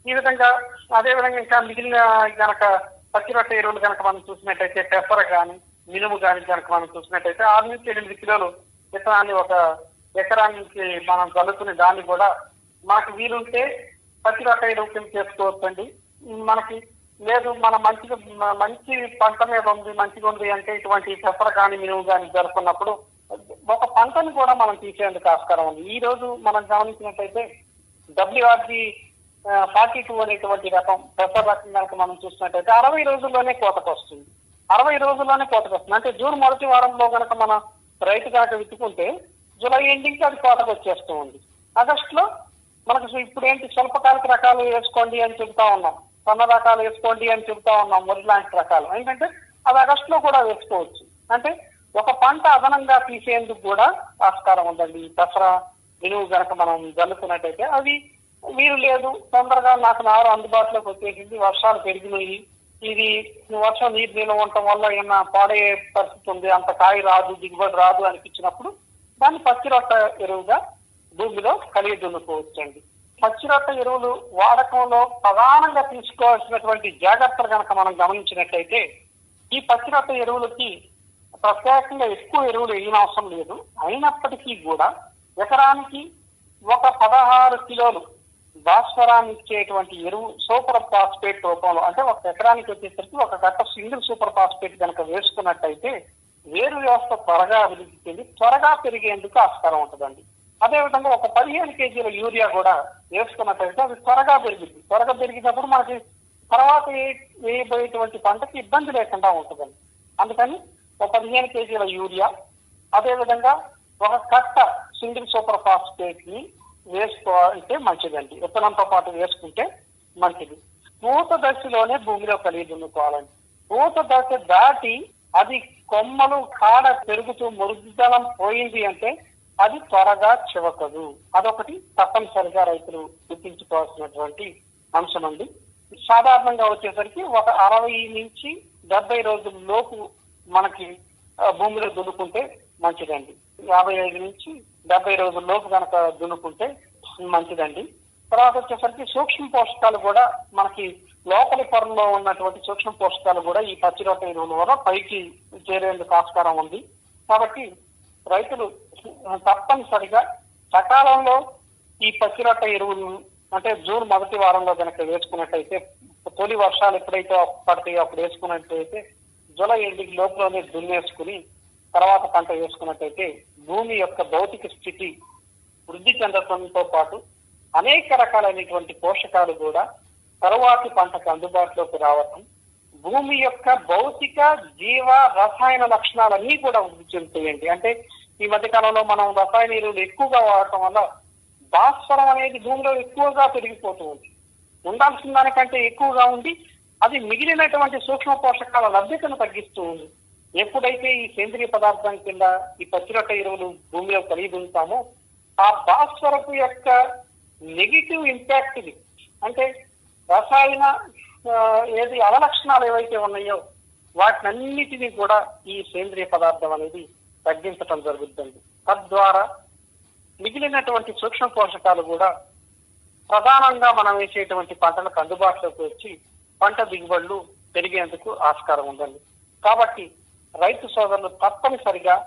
ఈ విధంగా అదే విధంగా ఇంకా మిగిలిన గనక పచ్చిరొట్ట ఎరువులు కనుక మనం చూసినట్టయితే పెసర కానీ మినుము కానీ కనుక మనం చూసినట్టయితే ఆరు నుంచి ఎనిమిది కిలోలు విత్తనాన్ని ఒక ఎకరానికి మనం చల్లుకుని దాన్ని కూడా మనకు వీలుంటే పచ్చిరొట్ట ఎరువు కింద చేసుకోవచ్చండి మనకి లేదు మన మంచిగా మ- మంచి పంట మీద ఉంది మంచిగా ఉంది అంటే ఇటువంటి పెసర కానీ మినుము కానీ జరుపుకున్నప్పుడు ఒక పంటను కూడా మనం తీసేందుకు ఆస్కారం ఉంది ఈ రోజు మనం గమనించినట్టయితే డబ్ల్యూఆర్జీ ఫార్టీ టూ అనేటువంటి రకం పెసర రకం కనుక మనం చూసినట్టయితే అరవై రోజుల్లోనే కోతకు వస్తుంది అరవై రోజుల్లోనే కోతకు వస్తుంది అంటే జూన్ మొదటి వారంలో కనుక మన రైతు కనుక విత్తుకుంటే జూలై ఎండింగ్ అది కోతకు వచ్చేస్తూ ఉంది ఆగస్టులో మనకు సో ఇప్పుడు ఏంటి స్వల్పకాలిక రకాలు వేసుకోండి అని చెబుతా ఉన్నాం సన్న రకాలు వేసుకోండి అని చెబుతా ఉన్నాం వరి లాంటి రకాలు ఎందుకంటే అది ఆగస్టులో కూడా వేసుకోవచ్చు అంటే ఒక పంట అదనంగా తీసేందుకు కూడా ఆస్కారం ఉందండి ఈ దసరా విలువ గనక మనం జల్లుకున్నట్టయితే అవి వీరు లేదు తొందరగా నాకు నారు అందుబాటులోకి వచ్చేసింది వర్షాలు పెరిగినాయి ఇది వర్షం నీరు నిల్వ ఉండటం వల్ల ఏమన్నా పాడయ్యే పరిస్థితి ఉంది అంత కాయ రాదు దిగుబడి రాదు అనిపించినప్పుడు దాన్ని పచ్చిరొట్ట ఎరువుగా భూమిలో కలిగి దున్నుకోవచ్చండి పచ్చిరొట్ట ఎరువులు వాడకంలో ప్రధానంగా తీసుకోవాల్సినటువంటి జాగ్రత్తలు కనుక మనం గమనించినట్లయితే ఈ పచ్చిరొట్ట ఎరువులకి ప్రత్యేకంగా ఎక్కువ ఎరువులు వేయని అవసరం లేదు అయినప్పటికీ కూడా ఎకరానికి ఒక పదహారు కిలోలు భాస్వరాన్ని ఇచ్చేటువంటి ఎరువు సూపర్ ఫాస్ఫేట్ రూపంలో అంటే ఒక ఎకరానికి వచ్చేసరికి ఒక కట్ట సింగిల్ సూపర్ ఫాస్ఫేట్ కనుక వేసుకున్నట్టయితే వేరు వ్యవస్థ త్వరగా అభివృద్ధి చెంది త్వరగా పెరిగేందుకు ఆస్కారం ఉంటుందండి అదేవిధంగా ఒక పదిహేను కేజీల యూరియా కూడా వేసుకున్నట్టయితే అది త్వరగా పెరుగుతుంది త్వరగా పెరిగినప్పుడు మనకి తర్వాత వే- వేయబోయేటువంటి పంటకి ఇబ్బంది లేకుండా ఉంటుందండి అందుకని ఒక పదిహేను కేజీల యూరియా అదేవిధంగా ఒక కట్ట సింగిల్ సూపర్ ఫాస్ఫేట్ ని వేసుకోవాలంటే మంచిదండి విత్తనంతో పాటు వేసుకుంటే మంచిది పూత దశలోనే భూమిలో కలిగి దున్నుకోవాలండి పూత దశ దాటి అది కొమ్మలు కాడ పెరుగుతూ మృదుదలం పోయింది అంటే అది త్వరగా చివకదు అదొకటి తప్పనిసరిగా రైతులు గుర్తించుకోవాల్సినటువంటి అంశం అండి సాధారణంగా వచ్చేసరికి ఒక అరవై నుంచి డెబ్బై రోజుల లోపు మనకి ఆ, భూమిలో దున్నుకుంటే మంచిదండి యాభై ఐదు నుంచి డెబ్బై రోజుల లోపు కనుక దున్నుకుంటే మంచిదండి తర్వాత వచ్చేసరికి సూక్ష్మ పోషకాలు కూడా మనకి లోపలి పొరలో ఉన్నటువంటి సూక్ష్మ పోషకాలు కూడా ఈ పచ్చిరొట్ట ఎరువుల వల్ల పైకి చేరేందుకు ఆస్కారం ఉంది కాబట్టి రైతులు తప్పనిసరిగా సకాలంలో ఈ పచ్చిరొట్ట ఎరువులు అంటే జూన్ మొదటి వారంలో కనుక వేసుకున్నట్టయితే తొలి వర్షాలు ఎప్పుడైతే పడతాయో అప్పుడు వేసుకున్నట్టయితే జూలై ఎండింగ్ లోపులోనే దున్నేసుకుని తర్వాత పంట వేసుకున్నట్టయితే భూమి యొక్క భౌతిక స్థితి వృద్ధి చెందడంతో పాటు అనేక రకాలైనటువంటి పోషకాలు కూడా తరువాతి పంటకు అందుబాటులోకి రావటం భూమి యొక్క భౌతిక జీవ రసాయన లక్షణాలన్నీ కూడా వృద్ధి చెందుతాయండి అంటే ఈ మధ్య కాలంలో మనం రసాయన ఎరువులు ఎక్కువగా వాడటం వల్ల భాస్వరం అనేది భూమిలో ఎక్కువగా పెరిగిపోతూ ఉంది ఉండాల్సిన దానికంటే ఎక్కువగా ఉండి అది మిగిలినటువంటి సూక్ష్మ పోషకాల లభ్యతను తగ్గిస్తూ ఉంది ఎప్పుడైతే ఈ సేంద్రియ పదార్థం కింద ఈ పచ్చిరొట్ట ఎరువులు భూమిలో కలిగి ఉంటామో ఆ భాస్వరపు యొక్క నెగిటివ్ ఇంపాక్ట్ ఇది అంటే రసాయన ఆ, ఏది అవలక్షణాలు ఏవైతే ఉన్నాయో వాటినన్నిటినీ కూడా ఈ సేంద్రియ పదార్థం అనేది తగ్గించడం జరుగుతుంది తద్వారా మిగిలినటువంటి సూక్ష్మ పోషకాలు కూడా ప్రధానంగా మనం వేసేటువంటి పంటలకు అందుబాటులోకి వచ్చి పంట దిగుబడులు పెరిగేందుకు ఆస్కారం ఉందండి కాబట్టి రైతు సోదరులు తప్పనిసరిగా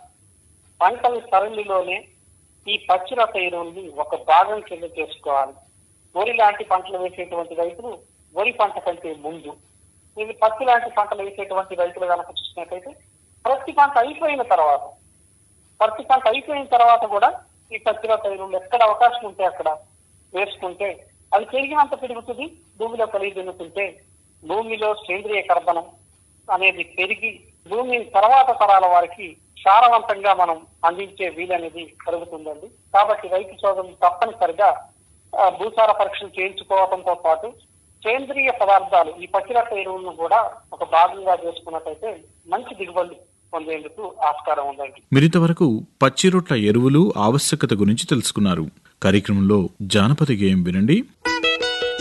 పంటల సరళిలోనే ఈ పచ్చిరొట్ట ఎరువుల్ని ఒక భాగం కింద చేసుకోవాలి వరి లాంటి పంటలు వేసేటువంటి రైతులు వరి పంట కంటే ముందు ఇది పత్తి లాంటి పంటలు వేసేటువంటి రైతులు కనుక చూసినట్టయితే ప్రతి పంట అయిపోయిన తర్వాత ప్రతి పంట అయిపోయిన తర్వాత కూడా ఈ పచ్చిరొట్ట ఎరువులు ఎక్కడ అవకాశం ఉంటే అక్కడ వేసుకుంటే అది పెరిగినంత పెరుగుతుంది భూమిలో కలిగి దున్నుకుంటే భూమిలో సేంద్రియ కర్బనం అనేది పెరిగి భూమి తర్వాత తరాల వారికి సారవంతంగా మనం అందించే వీలనేది కలుగుతుందండి కాబట్టి రైతు సోదరులు తప్పనిసరిగా ఆ, భూసార పరీక్షలు చేయించుకోవడంతో పాటు సేంద్రియ పదార్థాలు ఈ పచ్చిరొట్ట ఎరువులను కూడా ఒక భాగంగా చేసుకున్నట్టయితే మంచి దిగుబడులు పొందేందుకు ఆస్కారం ఉందండి మీరింతవరకు పచ్చిరొట్ల ఎరువులు ఆవశ్యకత గురించి తెలుసుకున్నారు కార్యక్రమంలో జానపద గేయం వినండి